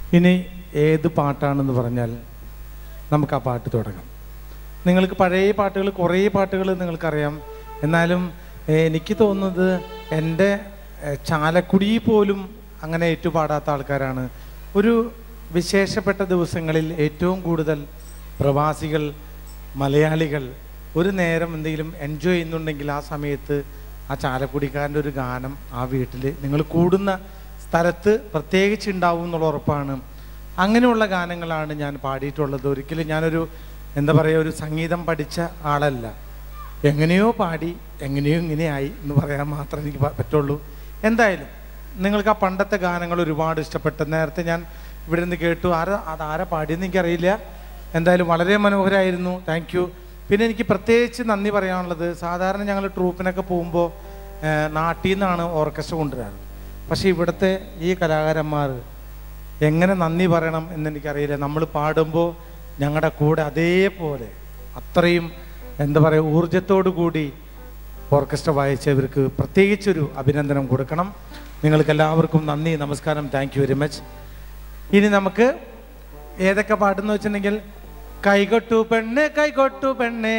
ഇനി ഏത് പാട്ടാണെന്ന് പറഞ്ഞാൽ നമുക്ക് ആ പാട്ട് തുടങ്ങാം നിങ്ങൾക്ക് പഴയ പാട്ടുകൾ കുറേ പാട്ടുകൾ നിങ്ങൾക്കറിയാം എന്നാലും ഏഹ്, എനിക്ക് തോന്നുന്നത് എൻ്റെ ഏഹ്, ചാലക്കുടി പോലും അങ്ങനെ ഏറ്റുപാടാത്ത ആൾക്കാരാണ് ഒരു വിശേഷപ്പെട്ട ദിവസങ്ങളിൽ ഏറ്റവും കൂടുതൽ പ്രവാസികൾ മലയാളികൾ ഒരു നേരം എന്തെങ്കിലും എൻജോയ് ചെയ്യുന്നുണ്ടെങ്കിൽ ആ സമയത്ത് ആ ചാലക്കുടിക്കാരൻ്റെ ഒരു ഗാനം ആ വീട്ടിൽ നിങ്ങൾ കൂടുന്ന സ്ഥലത്ത് പ്രത്യേകിച്ച് ഉണ്ടാവും എന്നുള്ള ഉറപ്പാണ് അങ്ങനെയുള്ള ഗാനങ്ങളാണ് ഞാൻ പാടിയിട്ടുള്ളത് ഒരിക്കലും ഞാനൊരു എന്താ പറയുക ഒരു സംഗീതം പഠിച്ച ആളല്ല എങ്ങനെയോ പാടി എങ്ങനെയോ ഇങ്ങനെയായി എന്ന് പറയാൻ മാത്രമേ എനിക്ക് പ- പറ്റുള്ളൂ എന്തായാലും നിങ്ങൾക്ക് ആ പണ്ടത്തെ ഗാനങ്ങൾ ഒരുപാട് ഇഷ്ടപ്പെട്ടു നേരത്തെ ഞാൻ ഇവിടെ നിന്ന് കേട്ടു ആരാ അത് ആരാ പാടിയെന്ന് എനിക്കറിയില്ല എന്തായാലും വളരെ മനോഹരമായിരുന്നു താങ്ക് യു പിന്നെ എനിക്ക് പ്രത്യേകിച്ച് നന്ദി പറയാനുള്ളത് സാധാരണ ഞങ്ങൾ ട്രൂപ്പിനൊക്കെ പോകുമ്പോൾ നാട്ടിൽ നിന്നാണ് ഓർക്കസ്ട്ര കൊണ്ടുവരാറ് പക്ഷേ ഇവിടുത്തെ ഈ കലാകാരന്മാർ എങ്ങനെ നന്ദി പറയണം എന്ന് എനിക്കറിയില്ല നമ്മൾ പാടുമ്പോൾ ഞങ്ങളുടെ കൂടെ അതേപോലെ അത്രയും എന്താ പറയുക ഊർജത്തോടു കൂടി ഓർക്കസ്ട്ര വായിച്ചവർക്ക് പ്രത്യേകിച്ചൊരു അഭിനന്ദനം കൊടുക്കണം നിങ്ങൾക്ക് എല്ലാവർക്കും നന്ദി നമസ്കാരം താങ്ക് യു വെരി മച്ച് ഇനി നമുക്ക് ഏതൊക്കെ പാട്ടെന്ന് വെച്ചിട്ടുണ്ടെങ്കിൽ കൈകൊട്ടു പെണ്ണ് കൈകൊട്ടു പെണ്ണേ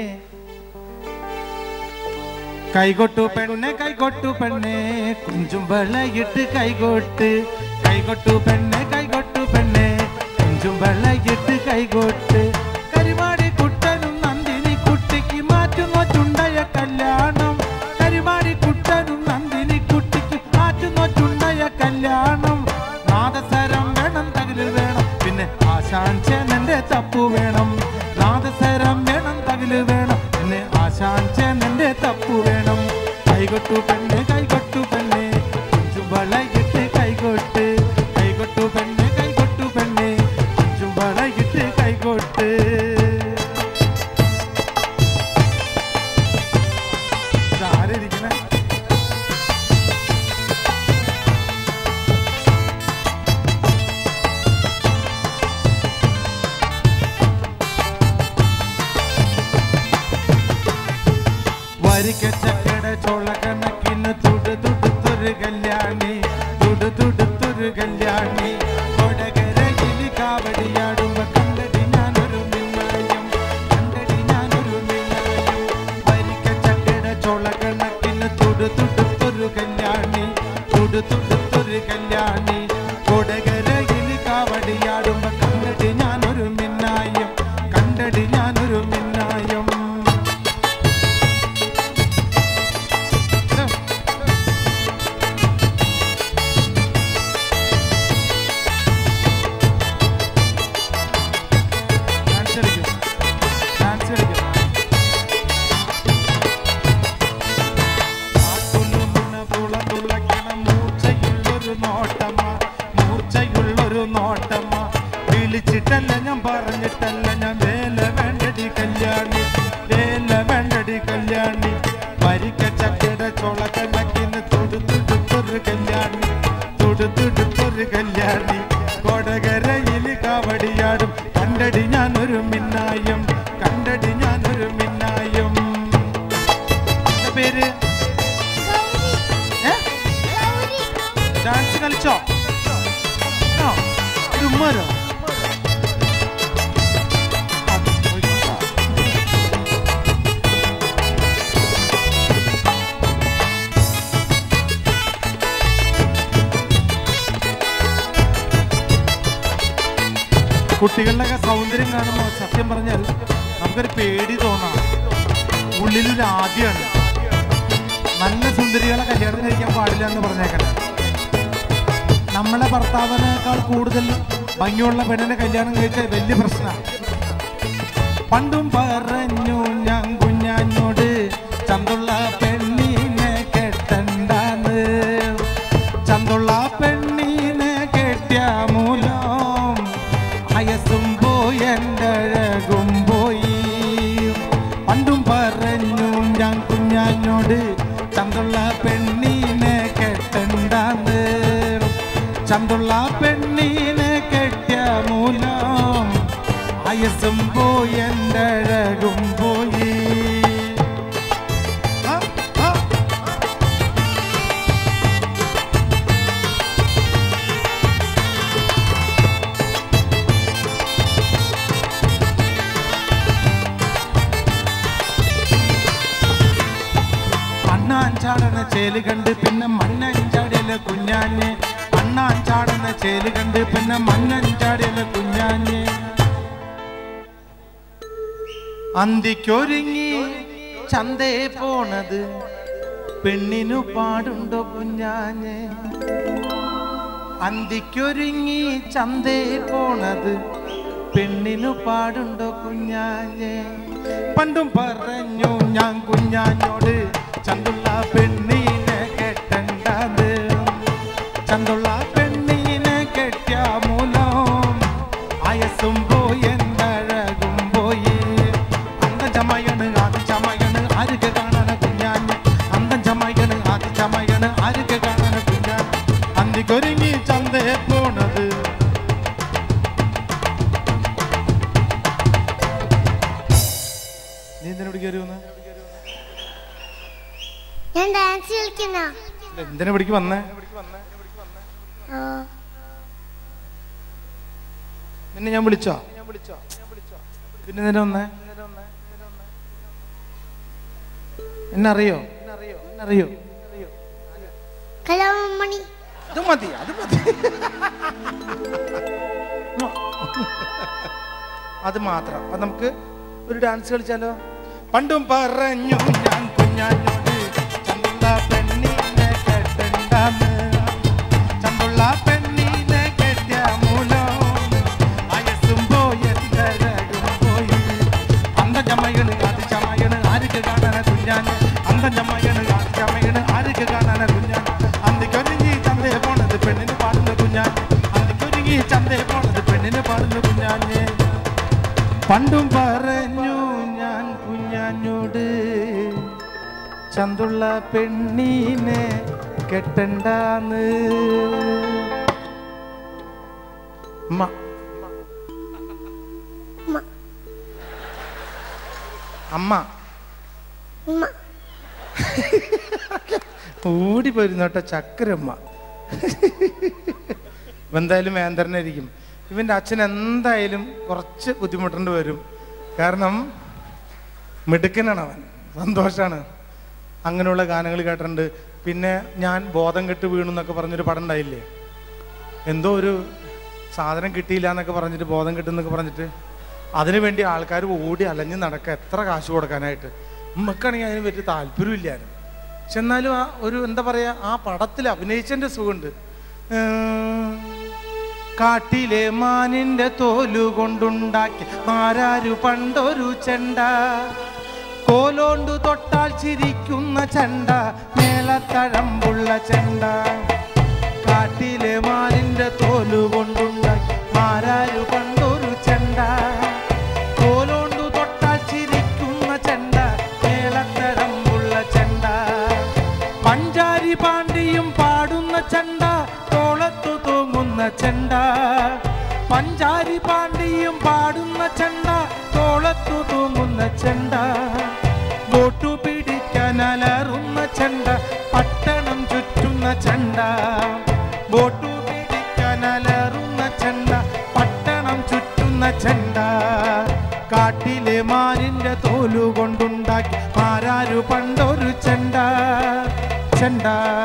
കൈകൊട്ടു പെണ്ണ് കൈകൊട്ടു പെണ്ണേ കുഞ്ചും വെള്ളയിട്ട് കൈകൊട്ട് കൈകൊട്ടു പെണ്ണ് കൈകൊട്ടു പെണ്ണേ കുഞ്ചും വെള്ളയിട്ട് കൈകൊട്ട് കരിമാടി കുട്ടനും നന്ദിനി കുട്ടിക്ക് മാറ്റുന്ന ചുണ്ടയ കല്യാണം കരിമാടി കുട്ടനും നന്ദിനി കുട്ടിക്ക് മാറ്റുന്ന ചുണ്ടയ കല്യാണം നാദസരം വേണം തകില് വേണം പിന്നെ ആശാൻ ചേനന്റെ തപ്പു വേണം നാദസരം വേണം തകില് വേണം പിന്നെ ആശാൻ ചേനന്റെ തപ്പു വേണം കൈകൊട്ടു പെണ്ണ് കൈകൊട്ടു പെണ്ണ് കുഞ്ചും വളയിട്ട് കൈകൊട്ട് കൈകൊട്ടു പെണ്ണ് കൈകൊട്ടു പെണ്ണ് കുഞ്ചും വളയിട്ട് കൈകൊട്ട് ആരിരിക്കണേ വരിക്കച്ചക്കട ചോളക്കണക്കിന് തുടു തുടുത്തൊരു കല്യാണി തുടു തുടുത്തൊരു കല്യാണി കൊടകരയിൽ കാവടിയാടുമ്പോ കണ്ടടി ഞാനൊരു മിന്നായം കണ്ടടി ഞാനൊരു മിന്നായം വരിക്കച്ചക്കട ചോളക്കണക്കിന് തുടു തുടുത്തൊരു കല്യാണി തുടു തുടുത്തൊരു കല്യാണി കൊടകരയിൽ കാവടിയാടുമ്പോ കണ്ടടി ഞാനൊരു മിന്നായം കണ്ടടി ഞാനൊരു മിന്നായം ഡാൻസ് കളിക്കും ഡാൻസ് കളിക്കും ആട്ടുന്നുമുന്ന പുള തുളയ്ക്കണം മൂർച്ചയുള്ളൊരു നോട്ടമ്മ മൂർച്ചയുള്ളൊരു നോട്ടമ്മ വിളിച്ചിട്ടല്ല ഞാൻ പറഞ്ഞിട്ടല്ല ഞാൻ വേല വേണ്ടടി കല്യാണി വേല വേണ്ടടി കല്യാണി വരിക്ക ചക്കര ചോള കണക്കിന് തുടുത്തുടുത്തൊരു കല്യാണി തുടുത്തുടുത്തൊരു കല്യാണി കൊടകരയിൽ കാവടിയാടും കണ്ടടി ഞാനൊരു മിന്നായം കണ്ടടി ഞാനൊരു മിന്നായം എന്താ പേര് ഏ? ഡാൻസ് കളിച്ചോ ആണോ? ഒരു ഉമ്മരോ കുട്ടികളുടെ സൗന്ദര്യം കാണുമ്പോൾ സത്യം പറഞ്ഞാൽ നമുക്കൊരു പേടി തോന്നാം ഉള്ളിലൊരു ആദ്യമാണ് നല്ല സുന്ദരികളെ കല്യാണം കഴിക്കാൻ പാടില്ല എന്ന് പറഞ്ഞേക്കണേ നമ്മളെ ഭർത്താവിനേക്കാൾ കൂടുതൽ ഭംഗിയുള്ള പെണ്ണിനെ കല്യാണം കഴിച്ചാൽ വലിയ പ്രശ്നമാണ് പണ്ടും പറഞ്ഞു ഞാൻ കുഞ്ഞാഞ്ഞോട് ചന്തുള്ള പെണ്ണിനെ കെട്ടണ്ടാന്ന് ചന്തുള്ള പെണ്ണിനെ കെട്ടിയ മൂലം അയസും പോയി എൻ്റെ അഴകും പോയി പണ്ടും പറഞ്ഞു ഞാൻ കുഞ്ഞാഞ്ഞോട് ചന്തുള്ള പെണ്ണിനെ കെട്ടണ്ടാന്ന് ചന്തുള്ള പെണ്ണിനെ കെട്ടിയ മൂലം അയസും പോയി എൻ്റെ അഴകും പോയി ആ, ആ. ചേല് കണ്ട് പിന്നെ മണ്ണഞ്ചാടിയിലെ കുഞ്ഞാഞ്ഞ് അണ്ണാൻ ചാടുന്ന ചേല് കണ്ട് പിന്നെ മണ്ണഞ്ചാടിയിലെ കുഞ്ഞാഞ്ഞ് അന്തിക്കൊരുങ്ങി ചന്തേ പോണത് പെണ്ണിനു പാടുണ്ടോ കുഞ്ഞാഞ്ഞ് അന്തിക്കൊരുങ്ങി ചന്തേ പോണത് പെണ്ണിനു പാടുണ്ടോ കുഞ്ഞാഞ്ഞ് പണ്ടും പറഞ്ഞു ഞാൻ കുഞ്ഞാഞ്ഞോട് ചന്തുള്ള പെണ്ണിനെ കെട്ടണ്ടത് ചന്തുള്ള പെണ്ണിനെ കെട്ടിയ മൂലം അയസും പോയി എന്തഴകും പോയി അന്തം ചമയണ് ആദ്യ ചമയണ് അരുക കാണാന കുഞ്ഞാഞ്ഞ് അന്തം ചമയണ് ആദ്യ ചമയണ് അരുക കാണാന കുഞ്ഞാഞ്ഞ് അന്തിക്കൊരുങ്ങി ചന്തേ പോണത് നീ എന്തിനോട് കയറി വന്ന് ഞാൻ ഡാൻസ് കളിക്കുന്ന എന്തിനെ പിടിക്ക് വന്നേ നിന്നെ ഞാൻ വിളിച്ചോ പിന്നെ നിന്നെ വന്നേ എന്നെ അറിയോ എന്നെ അറിയോ കലാമണി അത് മതി അത് മതി അത് മാത്രം അപ്പൊ നമുക്ക് ഒരു ഡാൻസ് കളിച്ചാലോ പണ്ടും പറഞ്ഞു ഞാൻ കുഞ്ഞാഞ്ഞോട് ചന്തുള്ള പെണ്ണിനെ കെട്ടണ്ടാന്ന് ചന്തുള്ള പെണ്ണിനെ കെട്ടിയ മൂലം അയസും പോയി എന്തരകും പോയി അന്തം ചമയണ് ആദ്യ ചമയണ് ആർക്ക് കാണാന കുഞ്ഞാന് അന്തം ചമയണ് ആദ്യ ചമയണ് ആർക്ക് കാണാന കുഞ്ഞാൻ അന്തിക്കൊരുങ്ങി ചന്തയെ പോണത് പെണ്ണിന് പാടുന്ന കുഞ്ഞാൻ അന്തിക്കൊരുങ്ങി ചന്തയെ പോണത് പെണ്ണിന് പാടുന്ന കുഞ്ഞാഞ്ഞ് പണ്ടും പറഞ്ഞു ഞാൻ കുഞ്ഞാഞ്ഞോട് ചന്തുള്ള പെണ്ണീനെ കെട്ടണ്ടാന്ന് ഉമ്മ ഉമ്മ അമ്മ ഉമ്മ ഓടി പോയിരുന്നോട്ടെ ചക്കരമ്മ ഇവൻ എന്തായാലും വേന്തരനായിരിക്കും ഇവൻ്റെ അച്ഛൻ എന്തായാലും കുറച്ച് ബുദ്ധിമുട്ടേണ്ടി വരും കാരണം മിടുക്കനാണ് അവൻ സന്തോഷമാണ് അങ്ങനെയുള്ള ഗാനങ്ങൾ കേട്ടിട്ടുണ്ട് പിന്നെ ഞാൻ ബോധം കെട്ട് വീണു എന്നൊക്കെ പറഞ്ഞൊരു പടം ഉണ്ടായില്ലേ എന്തോ ഒരു സാധനം കിട്ടിയില്ല എന്നൊക്കെ പറഞ്ഞിട്ട് ബോധം കിട്ടുന്നൊക്കെ പറഞ്ഞിട്ട് അതിനു വേണ്ടി ആൾക്കാർ ഓടി അലഞ്ഞ് നടക്കുക എത്ര കാശ് കൊടുക്കാനായിട്ട് നമുക്കാണെങ്കിൽ അതിന് പറ്റി താല്പര്യമില്ലായിരുന്നു പക്ഷെ എന്നാലും ആ ഒരു എന്താ പറയുക ആ പടത്തിൽ അഭിനയിച്ചതിൻ്റെ സുഖമുണ്ട് ഏർ, കാട്ടിലെ മാനിന്റെ തോലു കൊണ്ടുണ്ടാക്കി ആരാരു പണ്ടൊരു ചെണ്ട കോലോണ്ടു തൊട്ടാൽ ചിരിക്കുന്ന ചെണ്ട മേളത്തഴമ്പുള്ള ചെണ്ട കാട്ടിലെ മാനിന്റെ തോലു കൊണ്ടുണ്ടാക്കി ആരാരു പണ്ടൊരു ചെണ്ട കോലോണ്ടു തൊട്ടാൽ ചിരിക്കുന്ന ചെണ്ട മേളത്തഴമ്പുള്ള ചെണ്ട പഞ്ചാരി പാണ്ടിയും പാടുന്ന ചെണ്ട തോളത്തു തൂങ്ങുന്ന ചെണ്ട പഞ്ചാരി പാണ്ടിയും പാടുന്ന ചെണ്ട തോളത്തു തൂങ്ങുന്ന ചെണ്ട ബോട്ടു പിടിക്കാൻ അലറുന്ന ചെണ്ട പട്ടണം ചുറ്റുന്ന ചെണ്ട ബോട്ടു പിടിക്കാൻ അലറുന്ന ചെണ്ട പട്ടണം ചുറ്റുന്ന ചെണ്ട കാട്ടിലെ മാനിന്റെ തോലു കൊണ്ടുണ്ടാക്കി ആരാരു പണ്ടൊരു ചെണ്ട ചെണ്ട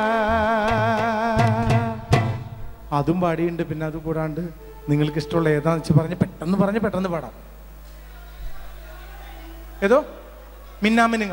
അതും പാടിയുണ്ട് പിന്നെ അത് കൂടാണ്ട് നിങ്ങൾക്ക് ഇഷ്ടമുള്ള ഏതാന്ന് വെച്ച് പറഞ്ഞ് പെട്ടെന്ന് പറഞ്ഞ് പെട്ടെന്ന് പാടാം ഏതോ മിന്നാമിനുങ്ങ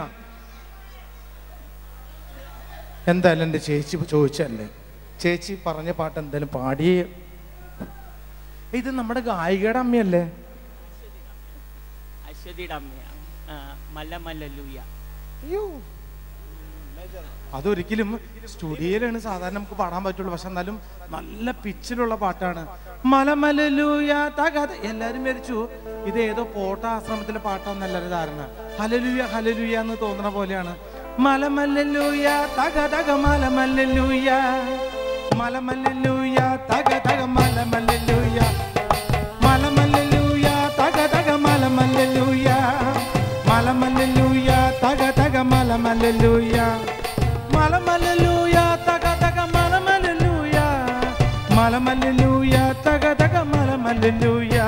എന്തായാലും എൻ്റെ ചേച്ചി ചോദിച്ചല്ലേ ചേച്ചി പറഞ്ഞ പാട്ട് എന്തായാലും പാടിയേ ഇത് നമ്മുടെ ഗായികയുടെ അമ്മയല്ലേ അശ്വതിയുടെ അമ്മയാണ് ആ, മല്ല മല്ല ലൂയ അയ്യോ അതൊരിക്കലും സ്റ്റുഡിയോയിലാണ് സാധാരണ നമുക്ക് പാടാൻ പറ്റുള്ളൂ പക്ഷെ എന്നാലും നല്ല പിച്ചിലുള്ള പാട്ടാണ് മലമലലൂയ തകത എല്ലാരും മരിച്ചു ഇത് ഏതോ പോട്ട ആശ്രമത്തിലെ പാട്ടാന്ന് എല്ലാവരും ധാരണ ഹലലുയ ഹലലുയ എന്ന് തോന്നുന്ന പോലെയാണ് മലമല്ലൂയ തക തക മലമല്ലൂയ മലമല്ലൂയ തക തക മലമല്ലൂയ മലമല്ലൂയ തക തക മലമല്ലൂയ മലമല്ലൂയ തക തക മലമല്ലൂയ മലമല്ലൂയ തക തക മലമല്ലൂയ മലമല്ലൂയ തക തക മലമല്ലൂയ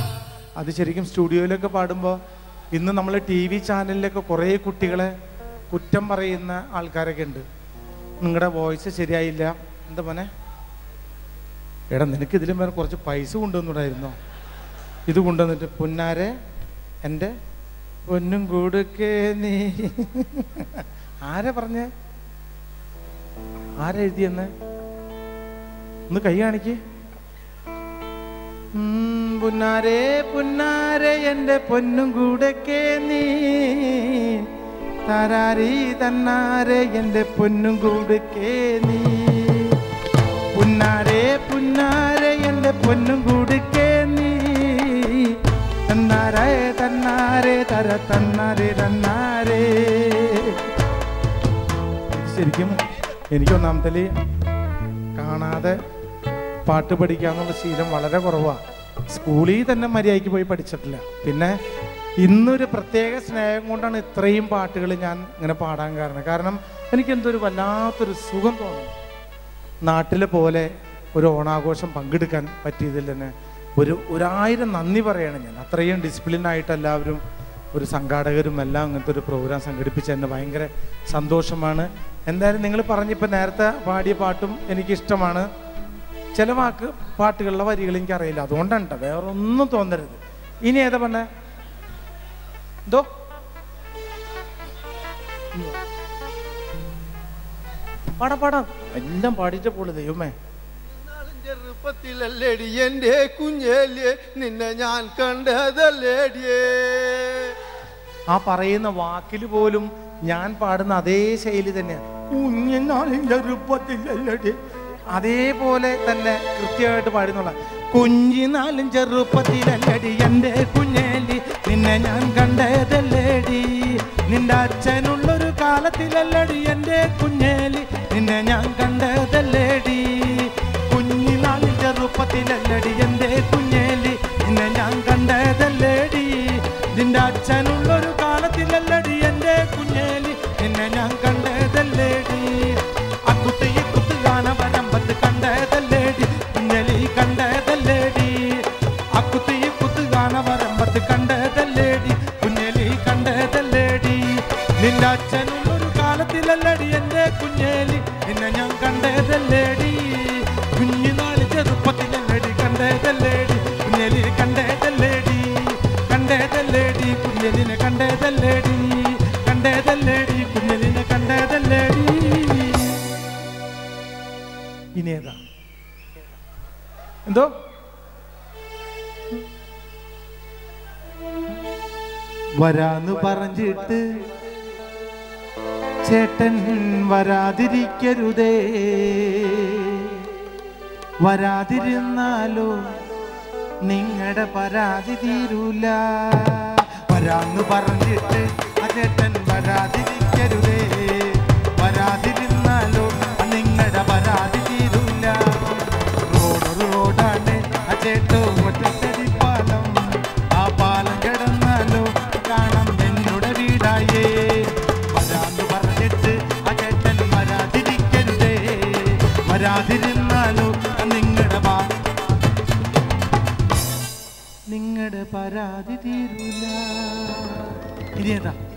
അത് ശരിക്കും സ്റ്റുഡിയോയിലൊക്കെ പാടുമ്പോൾ ഇന്ന് നമ്മൾ ടി വി ചാനലിലൊക്കെ കുറേ കുട്ടികളെ കുറ്റം പറയുന്ന ആൾക്കാരൊക്കെ ഉണ്ട് നിങ്ങളുടെ വോയിസ് ശരിയായില്ല എന്താ മോനെ എടാ നിനക്ക് ഇതിലും വേറെ കുറച്ച് പൈസ കൊണ്ടുവന്നൂടായിരുന്നോ ഇത് കൊണ്ടുവന്നിട്ട് പുന്നാരെ എൻ്റെ പൊന്നും കൊടുക്കേ നീ ആരാ പറഞ്ഞേ ആരാ എഴുതിയെന്ന് ഒന്ന് കൈ കാണിക്ക് ഉം, പുന്നാരെ പുന്നാരെ എൻ്റെ പൊന്നും കൂടക്കേ നീ താരാരി തന്നാരെ എൻ്റെ പൊന്നും കൂടക്കേ നീ പുന്നാരെ പുന്നാരെ എൻ്റെ പൊന്നും കൂടക്കേ നീ തന്നാരെ തന്നാരെ തര തന്നാരെ തന്നാരേ ശരിക്കും എനിക്ക് ഒന്നാമത്തെ കാണാതെ പാട്ട് പഠിക്കാന്നുള്ള ശീലം വളരെ കുറവാണ് സ്കൂളിൽ തന്നെ മര്യാദയ്ക്ക് പോയി പഠിച്ചിട്ടില്ല പിന്നെ ഇന്നൊരു പ്രത്യേക സ്നേഹം കൊണ്ടാണ് ഇത്രയും പാട്ടുകൾ ഞാൻ ഇങ്ങനെ പാടാൻ കാരണം കാരണം എനിക്ക് എന്തൊരു വല്ലാത്തൊരു സുഖം തോന്നുന്നു നാട്ടിലെ പോലെ ഒരു ഓണാഘോഷം പങ്കെടുക്കാൻ പറ്റിയതിൽ തന്നെ ഒരു ഒരായിരം നന്ദി പറയണം ഞാൻ അത്രയും ഡിസിപ്ലിനായിട്ട് എല്ലാവരും ഒരു സംഘാടകരും എല്ലാം അങ്ങനത്തെ ഒരു പ്രോഗ്രാം സംഘടിപ്പിച്ച എന്നെ ഭയങ്കര സന്തോഷമാണ് എന്തായാലും നിങ്ങൾ പറഞ്ഞിപ്പോൾ നേരത്തെ പാടിയ പാട്ടും എനിക്കിഷ്ടമാണ് ചില വാക്ക് പാട്ടുകളിലെ വരികൾ എനിക്കറിയില്ല അതുകൊണ്ടാണ് കേട്ടോ വേറെ ഒന്നും തോന്നരുത് ഇനി ഏതാ പറഞ്ഞ എന്തോ പാടാ പാടാം എല്ലാം പാടിയിട്ട് പോള് ദൈവമേ ഇന്നാളും ചെറുപ്പത്തിലല്ലേടി എന്റെ കുഞ്ഞേലിയെ നിന്നെ ഞാൻ കണ്ടതല്ലേടിയേ ആ പറയുന്ന വാക്കിൽ പോലും ഞാൻ പാടുന്ന അതേ ശൈലി തന്നെയാണ് കുഞ്ഞിനാളിൻ ചെറുപ്പത്തിലല്ലടി അതേപോലെ തന്നെ കൃത്യമായിട്ട് പാടുന്നുള്ള കുഞ്ഞിനാളും ചെറുപ്പത്തിലല്ലടി എൻ്റെ കുഞ്ഞേലി നിന്നെ ഞാൻ കണ്ടതല്ലേടി നിന്റെ അച്ഛനുള്ളൊരു കാലത്തിലല്ലടി എൻ്റെ കുഞ്ഞേലി നിന്നെ ഞാൻ കണ്ടതല്ലേടി കുഞ്ഞിനാളിൻ ചെറുപ്പത്തിലല്ലടി എൻ്റെ കുഞ്ഞേലി നിന്നെ ഞാൻ കണ്ടതല്ലേടി നിന്റെ അച്ഛനുള്ളൊരു കാലത്തിലല്ലടി എൻ്റെ കുഞ്ഞേലി നിന്നെ ഞാൻ കണ്ടതല്ലേടി അക്കുത്ത് ഈ കുത്ത് ഗാന വരമ്പത്ത് കണ്ടതല്ലേടി കുഞ്ഞലി കണ്ടതല്ലേടി അക്കുത്ത് ഈ കുത്ത് ഗാന വരമ്പത്ത് കണ്ടതല്ലേടി കുഞ്ഞലി കണ്ടതല്ലേടി നിന്റെ അച്ഛനുള്ളൊരു കാലത്തിലല്ലടി എൻ്റെ കുഞ്ഞേലി നിന്നെ ഞാൻ കണ്ടതല്ലേടി കുഞ്ഞിനാള് ചെറുപ്പത്തിലല്ലടി കണ്ടതല്ലേടി കുഞ്ഞലി കണ്ടതല്ലേടി കണ്ടതല്ലേടി കുഞ്ഞലിനെ കണ്ടതല്ലേടി കണ്ടതല്ലേടി കുഞ്ഞലിനെ കണ്ടതല്ലേടി ഇനി ഏതാ എന്തോ വരാന്ന് പറഞ്ഞിട്ട് ചേട്ടൻ വരാതിരിക്കരുതേ വരാതിരുന്നാലോ നിങ്ങളുടെ പരാതി തീരൂല വരാന്ന് പറഞ്ഞിട്ട് ആ ചേട്ടൻ വരാതിരിക്കരുതേ വരാതിരുന്നാലോ നിങ്ങളുടെ പരാതി തീരൂല റോഡ് റോഡാണ് ആ ചേട്ടോ ഒറ്റത്തടി പാലം ആ പാലം കിടന്നാലോ കാണാം എന്നോട് വീടായേ വരാന്ന് പറഞ്ഞിട്ട് ആ ചേട്ടൻ വരാതിരിക്കരുതേ വരാതിരുന്നാലോ നിങ്ങളുടെ പാ നിങ്ങളുടെ പരാതി തീരൂല ഇനി ഏതാ